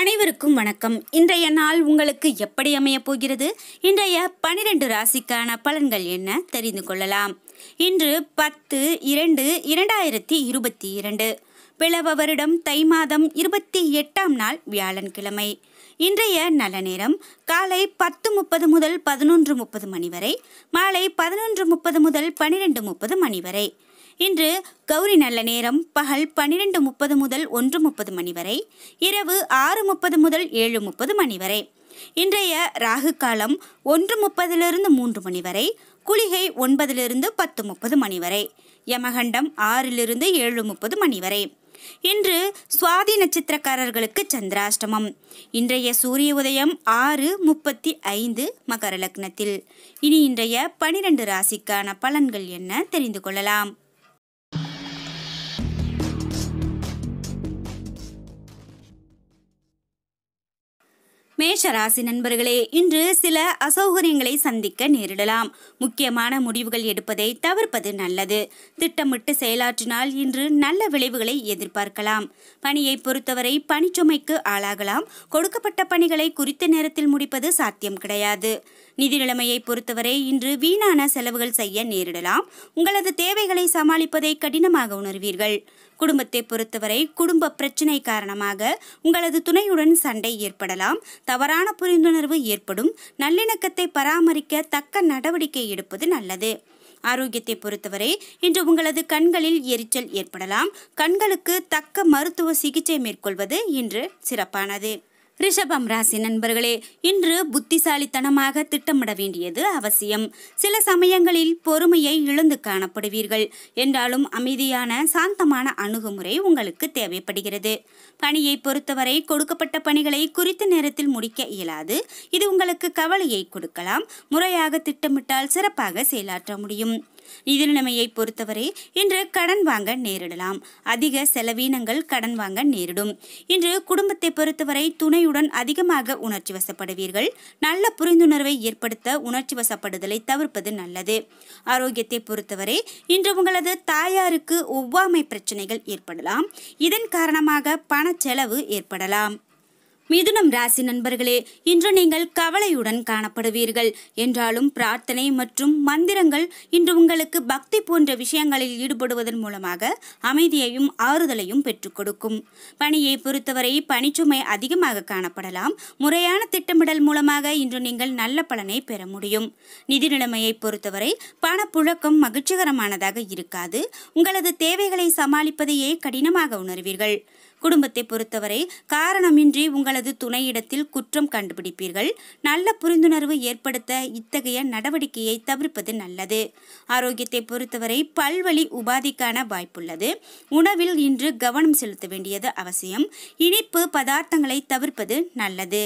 அனைவருக்கும் வணக்கம் இன்றைய நாள் உங்களுக்கு எப்படி அமையப் போகிறது இன்றைய பனிரெண்டு ராசிக்கான பலன்கள் என்ன தெரிந்து கொள்ளலாம் இன்று பத்து இரண்டு இரண்டாயிரத்தி இருபத்தி இரண்டு பிளவ வருடம் தை மாதம் இருபத்தி எட்டாம் நாள் வியாழன்கிழமை இன்றைய நல்ல நேரம் காலை பத்து முப்பது முதல் பதினொன்று முப்பது மணி வரை மாலை பதினொன்று முப்பது முதல் பனிரெண்டு முப்பது மணி வரை இன்று கௌரி நல்ல நேரம் பகல் பன்னிரெண்டு முப்பது முதல் ஒன்று முப்பது மணி வரை இரவு ஆறு முப்பது முதல் ஏழு முப்பது மணி வரை இன்றைய ராகு காலம் ஒன்று முப்பதிலிருந்து மூன்று மணி வரை குளிகை ஒன்பதிலிருந்து பத்து முப்பது மணி வரை யமகண்டம் ஆறிலிருந்து ஏழு முப்பது மணி வரை இன்று சுவாதி நட்சத்திரக்காரர்களுக்கு சந்திராஷ்டமம் இன்றைய சூரிய உதயம் ஆறு முப்பத்தி ஐந்து மகர லக்னத்தில் இனி இன்றைய பனிரெண்டு ராசிக்கான பலன்கள் என்ன தெரிந்து கொள்ளலாம் மேஷ ராசி நண்பர்களே இன்று சில அசௌகரியங்களை சந்திக்க நேரிடலாம் முக்கியமான முடிவுகள் எடுப்பதை தவிர்ப்பது நல்லது திட்டமிட்டு செயலாற்றினால் இன்று நல்ல விளைவுகளை எதிர்பார்க்கலாம் பணியை பொறுத்தவரை பணிச்சுமைக்கு ஆளாகலாம் கொடுக்கப்பட்ட பணிகளை குறித்த நேரத்தில் முடிப்பது சாத்தியம் கிடையாது நிதி நிலைமையை பொறுத்தவரை இன்று வீணான செலவுகள் செய்ய நேரிடலாம் உங்களது தேவைகளை சமாளிப்பதை கடினமாக உணர்வீர்கள் குடும்பத்தை பொறுத்தவரை குடும்ப பிரச்சினை காரணமாக உங்களது துணையுடன் சண்டை ஏற்படலாம் தவறான புரிந்துணர்வு ஏற்படும் நல்லிணக்கத்தை பராமரிக்க தக்க நடவடிக்கை எடுப்பது நல்லது ஆரோக்கியத்தை பொறுத்தவரை இன்று உங்களது கண்களில் எரிச்சல் ஏற்படலாம் கண்களுக்கு தக்க மருத்துவ சிகிச்சை மேற்கொள்வது இன்று சிறப்பானது ரிஷபம் ராசி நண்பர்களே இன்று புத்திசாலித்தனமாக திட்டமிட வேண்டியது அவசியம் சில சமயங்களில் பொறுமையை இழந்து காணப்படுவீர்கள் என்றாலும் அமைதியான சாந்தமான அணுகுமுறை உங்களுக்கு தேவைப்படுகிறது பணியை பொறுத்தவரை கொடுக்கப்பட்ட பணிகளை குறித்த நேரத்தில் முடிக்க இயலாது இது உங்களுக்கு கவலையை கொடுக்கலாம் முறையாக திட்டமிட்டால் சிறப்பாக செயலாற்ற முடியும் நிதி நிலைமையை பொறுத்தவரை இன்று கடன் வாங்க நேரிடலாம் அதிக செலவீனங்கள் கடன் வாங்க நேரிடும் இன்று குடும்பத்தை பொறுத்தவரை துணையுடன் அதிகமாக உணர்ச்சி வசப்படுவீர்கள் நல்ல புரிந்துணர்வை ஏற்படுத்த உணர்ச்சி வசப்படுதலை தவிர்ப்பது நல்லது ஆரோக்கியத்தை பொறுத்தவரை இன்று உங்களது தாயாருக்கு ஒவ்வாமை பிரச்சனைகள் ஏற்படலாம் இதன் காரணமாக பண செலவு ஏற்படலாம் மிதுனம் ராசி நண்பர்களே இன்று நீங்கள் கவலையுடன் காணப்படுவீர்கள் என்றாலும் பிரார்த்தனை மற்றும் மந்திரங்கள் இன்று உங்களுக்கு பக்தி போன்ற விஷயங்களில் ஈடுபடுவதன் மூலமாக அமைதியையும் ஆறுதலையும் பெற்றுக் கொடுக்கும் பணியை பொறுத்தவரை பணிச்சுமை அதிகமாக காணப்படலாம் முறையான திட்டமிடல் மூலமாக இன்று நீங்கள் நல்ல பலனை பெற முடியும் நிதி நிலைமையை பொறுத்தவரை பணப்புழக்கம் மகிழ்ச்சிகரமானதாக இருக்காது உங்களது தேவைகளை சமாளிப்பதையே கடினமாக உணர்வீர்கள் குடும்பத்தை பொறுத்தவரை காரணமின்றி உங்களது துணையிடத்தில் குற்றம் கண்டுபிடிப்பீர்கள் நல்ல புரிந்துணர்வு ஏற்படுத்த இத்தகைய நடவடிக்கையை தவிர்ப்பது நல்லது ஆரோக்கியத்தை பொறுத்தவரை பல்வழி உபாதிக்கான வாய்ப்புள்ளது உணவில் இன்று கவனம் செலுத்த வேண்டியது அவசியம் இனிப்பு பதார்த்தங்களை தவிர்ப்பது நல்லது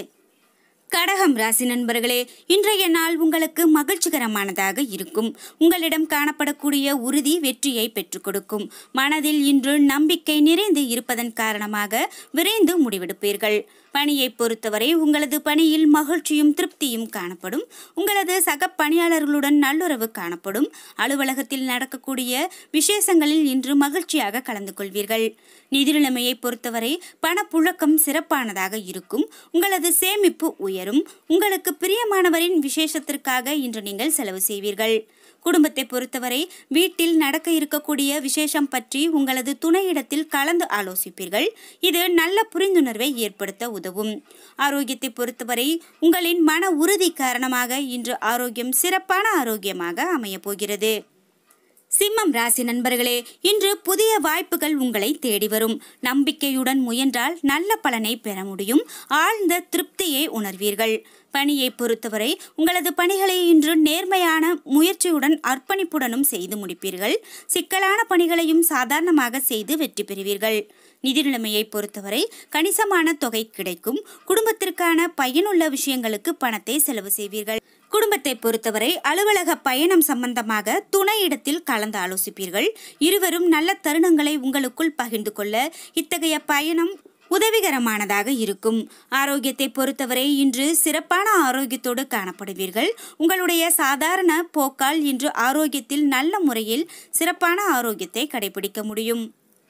கடகம் ராசி நண்பர்களே இன்றைய நாள் உங்களுக்கு மகிழ்ச்சிகரமானதாக இருக்கும் உங்களிடம் காணப்படக்கூடிய உறுதி வெற்றியை பெற்றுக் கொடுக்கும் மனதில் இன்று நம்பிக்கை நிறைந்து இருப்பதன் காரணமாக விரைந்து முடிவெடுப்பீர்கள் பணியை பொறுத்தவரை உங்களது பணியில் மகிழ்ச்சியும் திருப்தியும் காணப்படும் உங்களது சக பணியாளர்களுடன் நல்லுறவு காணப்படும் அலுவலகத்தில் நடக்கக்கூடிய விசேஷங்களில் இன்று மகிழ்ச்சியாக கலந்து கொள்வீர்கள் நிதி நிலைமையை பொறுத்தவரை பணப்புழக்கம் சிறப்பானதாக இருக்கும் உங்களது சேமிப்பு உயரும் உங்களுக்கு பிரியமானவரின் விசேஷத்திற்காக இன்று நீங்கள் செலவு செய்வீர்கள் குடும்பத்தை பொறுத்தவரை வீட்டில் நடக்க இருக்கக்கூடிய விசேஷம் பற்றி உங்களது துணையிடத்தில் கலந்து ஆலோசிப்பீர்கள் இது நல்ல புரிந்துணர்வை ஏற்படுத்த உதவும் ஆரோக்கியத்தை பொறுத்தவரை உங்களின் மன உறுதி காரணமாக இன்று ஆரோக்கியம் சிறப்பான ஆரோக்கியமாக அமையப் போகிறது சிம்மம் ராசி நண்பர்களே இன்று புதிய வாய்ப்புகள் உங்களை தேடி வரும் நம்பிக்கையுடன் முயன்றால் நல்ல பலனை பெற முடியும் ஆழ்ந்த திருப்தியை உணர்வீர்கள் பணியை பொறுத்தவரை உங்களது பணிகளை இன்று நேர்மையான முயற்சியுடன் அர்ப்பணிப்புடனும் செய்து முடிப்பீர்கள் சிக்கலான பணிகளையும் சாதாரணமாக செய்து வெற்றி பெறுவீர்கள் நிதி நிலைமையை பொறுத்தவரை கணிசமான தொகை கிடைக்கும் குடும்பத்திற்கான பயனுள்ள விஷயங்களுக்கு பணத்தை செலவு செய்வீர்கள் குடும்பத்தை பொறுத்தவரை அலுவலக பயணம் சம்பந்தமாக துணையிடத்தில் கலந்து ஆலோசிப்பீர்கள் இருவரும் நல்ல தருணங்களை உங்களுக்குள் பகிர்ந்து கொள்ள இத்தகைய பயணம் உதவிகரமானதாக இருக்கும் ஆரோக்கியத்தை பொறுத்தவரை இன்று சிறப்பான ஆரோக்கியத்தோடு காணப்படுவீர்கள் உங்களுடைய சாதாரண போக்கால் இன்று ஆரோக்கியத்தில் நல்ல முறையில் சிறப்பான ஆரோக்கியத்தை கடைபிடிக்க முடியும்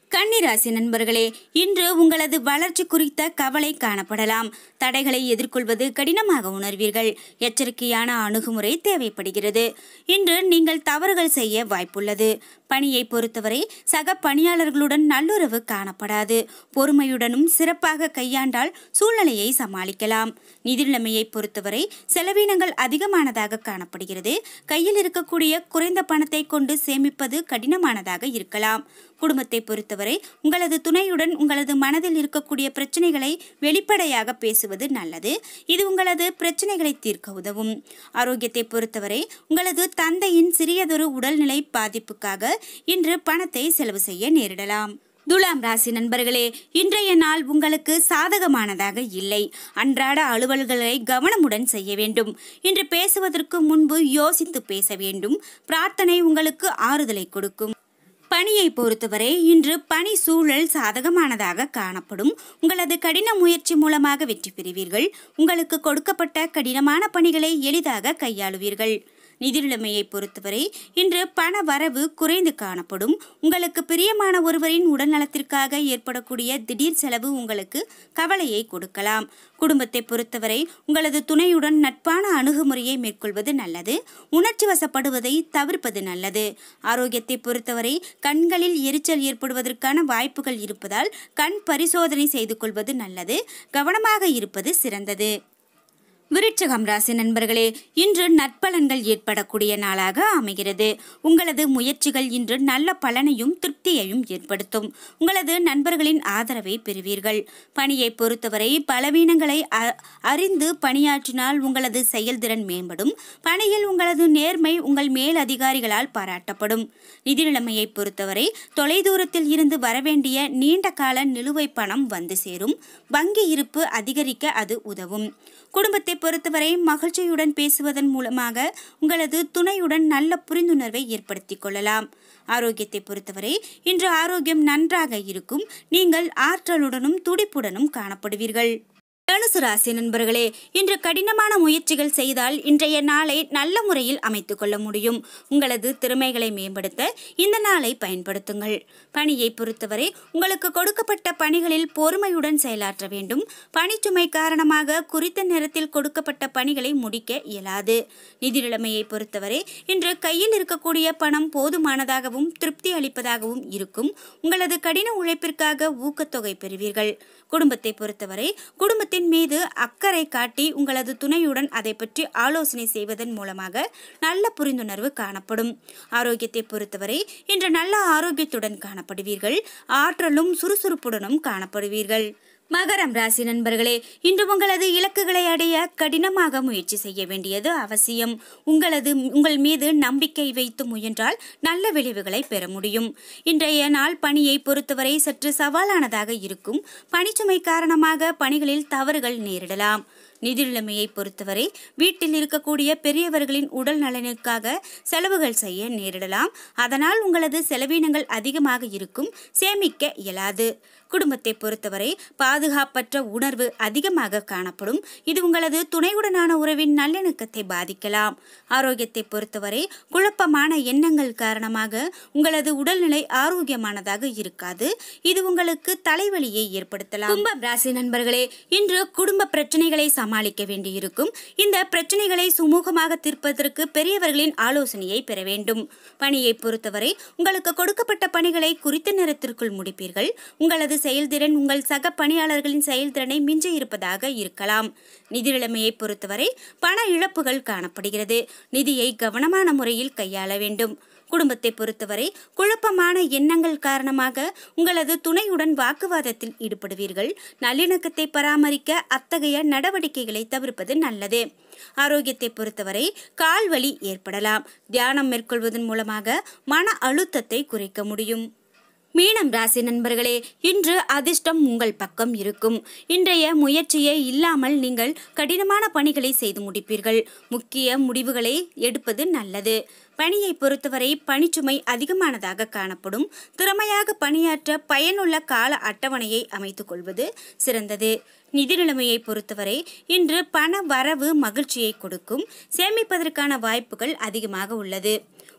கன்னிராசி நண்பர்களே இன்று உங்களது வளர்ச்சி குறித்த கவலை காணப்படலாம் தடைகளை எதிர்கொள்வது கடினமாக உணர்வீர்கள் எச்சரிக்கையான அணுகுமுறை தேவைப்படுகிறது இன்று நீங்கள் தவறுகள் செய்ய வாய்ப்புள்ளது பணியை பொறுத்தவரை சக பணியாளர்களுடன் நல்லுறவு காணப்படாது பொறுமையுடனும் சிறப்பாக கையாண்டால் சூழ்நிலையை சமாளிக்கலாம் நிதி நிலைமையை பொறுத்தவரை செலவினங்கள் அதிகமானதாக காணப்படுகிறது கையில் இருக்கக்கூடிய குறைந்த பணத்தை கொண்டு சேமிப்பது கடினமானதாக இருக்கலாம் குடும்பத்தை பொறுத்தவரை உங்களது துணையுடன் உங்களது மனதில் இருக்கக்கூடிய பிரச்சனைகளை வெளிப்படையாக பேசுவது நல்லது இது உங்களது பிரச்சனைகளை தீர்க்க உதவும் ஆரோக்கியத்தை பொறுத்தவரை உங்களது தந்தையின் சிறியதொரு உடல்நிலை பாதிப்புக்காக இன்று பணத்தை செலவு செய்ய நேரிடலாம் துலாம் ராசி நண்பர்களே இன்றைய நாள் உங்களுக்கு சாதகமானதாக இல்லை அன்றாட அலுவல்களை கவனமுடன் செய்ய வேண்டும் இன்று பேசுவதற்கு முன்பு யோசித்து பேச வேண்டும் பிரார்த்தனை உங்களுக்கு ஆறுதலை கொடுக்கும் பணியை பொறுத்தவரை இன்று பணி சூழல் சாதகமானதாக காணப்படும் உங்களது கடின முயற்சி மூலமாக வெற்றி பெறுவீர்கள் உங்களுக்கு கொடுக்கப்பட்ட கடினமான பணிகளை எளிதாக கையாளுவீர்கள் நிதி நிலைமையை பொறுத்தவரை இன்று பண வரவு குறைந்து காணப்படும் உங்களுக்கு பிரியமான ஒருவரின் உடல்நலத்திற்காக ஏற்படக்கூடிய திடீர் செலவு உங்களுக்கு கவலையை கொடுக்கலாம் குடும்பத்தை பொறுத்தவரை உங்களது துணையுடன் நட்பான அணுகுமுறையை மேற்கொள்வது நல்லது உணர்ச்சி வசப்படுவதை தவிர்ப்பது நல்லது ஆரோக்கியத்தை பொறுத்தவரை கண்களில் எரிச்சல் ஏற்படுவதற்கான வாய்ப்புகள் இருப்பதால் கண் பரிசோதனை செய்து கொள்வது நல்லது கவனமாக இருப்பது சிறந்தது விருட்சகம் ராசி நண்பர்களே இன்று நற்பலன்கள் ஏற்படக்கூடிய நாளாக அமைகிறது உங்களது முயற்சிகள் இன்று நல்ல பலனையும் திருப்தியையும் ஏற்படுத்தும் உங்களது நண்பர்களின் ஆதரவை பெறுவீர்கள் பணியை பொறுத்தவரை பலவீனங்களை அ- அறிந்து பணியாற்றினால் உங்களது செயல்திறன் மேம்படும் பணியில் உங்களது நேர்மை உங்கள் மேல் அதிகாரிகளால் பாராட்டப்படும் நிதி நிலைமையை பொறுத்தவரை தொலைதூரத்தில் இருந்து வரவேண்டிய நீண்ட கால நிலுவைப் பணம் வந்து சேரும் வங்கி இருப்பு அதிகரிக்க அது உதவும் குடும்பத்தை பொறுத்தவரை மகிழ்ச்சியுடன் பேசுவதன் மூலமாக உங்களது துணையுடன் நல்ல புரிந்துணர்வை ஏற்படுத்திக் கொள்ளலாம் ஆரோக்கியத்தை பொறுத்தவரை இன்று ஆரோக்கியம் நன்றாக இருக்கும் நீங்கள் ஆற்றலுடனும் துடிப்புடனும் காணப்படுவீர்கள் தனுசு ராசி நண்பர்களே இன்று கடினமான முயற்சிகள் செய்தால் இன்றைய நாளை நல்ல முறையில் அமைத்துக் கொள்ள முடியும் உங்களது திறமைகளை மேம்படுத்த இந்த நாளை பயன்படுத்துங்கள் பணியை பொறுத்தவரை உங்களுக்கு கொடுக்கப்பட்ட பணிகளில் பொறுமையுடன் செயலாற்ற வேண்டும் பணிச்சுமை காரணமாக குறித்த நேரத்தில் கொடுக்கப்பட்ட பணிகளை முடிக்க இயலாது நிதி நிலைமையை பொறுத்தவரை இன்று கையில் இருக்கக்கூடிய பணம் போதுமானதாகவும் திருப்தி அளிப்பதாகவும் இருக்கும் உங்களது கடின உழைப்பிற்காக ஊக்கத்தொகை பெறுவீர்கள் குடும்பத்தை பொறுத்தவரை குடும்பத்தின் மீது அக்கறை காட்டி உங்களது துணையுடன் அதை பற்றி ஆலோசனை செய்வதன் மூலமாக நல்ல புரிந்துணர்வு காணப்படும் ஆரோக்கியத்தை பொறுத்தவரை இன்று நல்ல ஆரோக்கியத்துடன் காணப்படுவீர்கள் ஆற்றலும் சுறுசுறுப்புடனும் காணப்படுவீர்கள் மகரம் ராசி நண்பர்களே இன்று உங்களது இலக்குகளை அடைய கடினமாக முயற்சி செய்ய வேண்டியது அவசியம் உங்களது உங்கள் மீது நம்பிக்கை வைத்து முயன்றால் நல்ல விளைவுகளை பெற முடியும் இன்றைய நாள் பணியை பொறுத்தவரை சற்று சவாலானதாக இருக்கும் பணிச்சுமை காரணமாக பணிகளில் தவறுகள் நேரிடலாம் நிதி நிலைமையை பொறுத்தவரை வீட்டில் இருக்கக்கூடிய பெரியவர்களின் உடல் நலனுக்காக செலவுகள் செய்ய நேரிடலாம் அதனால் உங்களது செலவினங்கள் அதிகமாக இருக்கும் சேமிக்க இயலாது குடும்பத்தை பொறுத்தவரை பாதுகாப்பற்ற உணர்வு அதிகமாக காணப்படும் இது உங்களது துணையுடனான உறவின் நல்லிணக்கத்தை பாதிக்கலாம் ஆரோக்கியத்தை பொறுத்தவரை குழப்பமான எண்ணங்கள் காரணமாக உங்களது உடல்நிலை ஆரோக்கியமானதாக இருக்காது இது உங்களுக்கு தலைவலியை ஏற்படுத்தலாம் கும்பம் ராசி நண்பர்களே இன்று குடும்ப பிரச்சனைகளை சமாளிக்க வேண்டியிருக்கும் இந்த பிரச்சனைகளை சுமூகமாக தீர்ப்பதற்கு பெரியவர்களின் ஆலோசனையை பெற வேண்டும் பணியை பொறுத்தவரை உங்களுக்கு கொடுக்கப்பட்ட பணிகளை குறித்த நேரத்திற்குள் முடிப்பீர்கள் உங்களது செயல்திறன் உங்கள் சக பணியாளர்களின் செயல்திறனை மிஞ்ச இருப்பதாக இருக்கலாம் நிதி நிலைமையை பொறுத்தவரை பண இழப்புகள் காணப்படுகிறது நிதியை கவனமான முறையில் கையாள வேண்டும் குடும்பத்தை பொறுத்தவரை குழப்பமான எண்ணங்கள் காரணமாக உங்களது துணையுடன் வாக்குவாதத்தில் ஈடுபடுவீர்கள் நல்லிணக்கத்தை பராமரிக்க அத்தகைய நடவடிக்கைகளை தவிர்ப்பது நல்லது ஆரோக்கியத்தை பொறுத்தவரை கால் வலி ஏற்படலாம் தியானம் மேற்கொள்வதன் மூலமாக மன அழுத்தத்தை குறைக்க முடியும் மீனம் ராசி நண்பர்களே இன்று அதிர்ஷ்டம் உங்கள் பக்கம் இருக்கும் இன்றைய முயற்சியே இல்லாமல் நீங்கள் கடினமான பணிகளை செய்து முடிப்பீர்கள் முக்கிய முடிவுகளை எடுப்பது நல்லது பணியை பொறுத்தவரை பணிச்சுமை அதிகமானதாக காணப்படும் திறமையாக பணியாற்ற பயனுள்ள கால அட்டவணையை அமைத்துக் கொள்வது சிறந்தது நிதி நிலைமையை பொறுத்தவரை இன்று பண வரவு மகிழ்ச்சியை கொடுக்கும் சேமிப்பதற்கான வாய்ப்புகள் அதிகமாக உள்ளது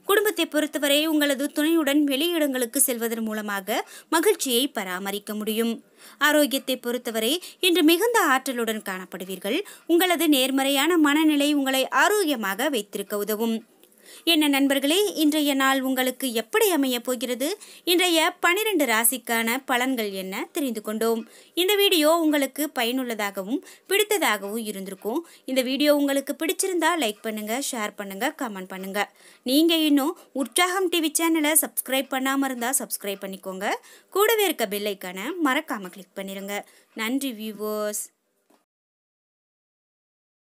குடும்பத்தை பொறுத்தவரை உங்களது துணையுடன் வெளியிடங்களுக்கு செல்வதன் மூலமாக மகிழ்ச்சியை பராமரிக்க முடியும் ஆரோக்கியத்தை பொறுத்தவரை இன்று மிகுந்த ஆற்றலுடன் காணப்படுவீர்கள் உங்களது நேர்மறையான மனநிலை உங்களை ஆரோக்கியமாக வைத்திருக்க உதவும் என்ன நண்பர்களே இன்றைய நாள் உங்களுக்கு எப்படி அமையப் போகிறது இன்றைய பனிரெண்டு ராசிக்கான பலன்கள் என்ன தெரிந்து கொண்டோம் இந்த வீடியோ உங்களுக்கு பயனுள்ளதாகவும் பிடித்ததாகவும் இருந்திருக்கும் இந்த வீடியோ உங்களுக்கு பிடிச்சிருந்தா லைக் பண்ணுங்க ஷேர் பண்ணுங்க கமெண்ட் பண்ணுங்க நீங்க இன்னும் உற்சாகம் டிவி சேனலை சப்ஸ்கிரைப் பண்ணாம இருந்தா சப்ஸ்கிரைப் பண்ணிக்கோங்க கூடவே இருக்க பெல் ஐக்கானை மறக்காம கிளிக் பண்ணிருங்க நன்றி வியூவர்ஸ்